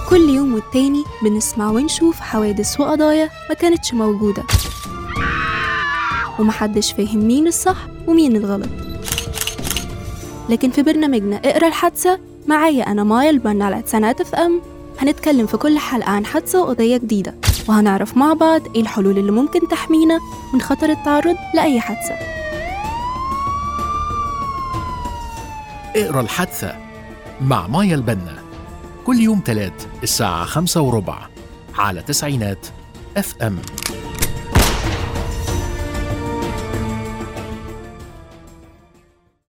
كل يوم والتاني بنسمع ونشوف حوادث وقضايا ما كانتش موجودة ومحدش فاهم مين الصح ومين الغلط لكن في برنامجنا اقرا الحادثة معايا أنا مايا البنا على سنات اف ام هنتكلم في كل حلقة عن حادثة وقضية جديدة وهنعرف مع بعض ايه الحلول اللي ممكن تحمينا من خطر التعرض لأي حادثة اقرا الحادثة مع مايا البنا كل يوم تلات الساعة خمسة وربع على تسعينات اف ام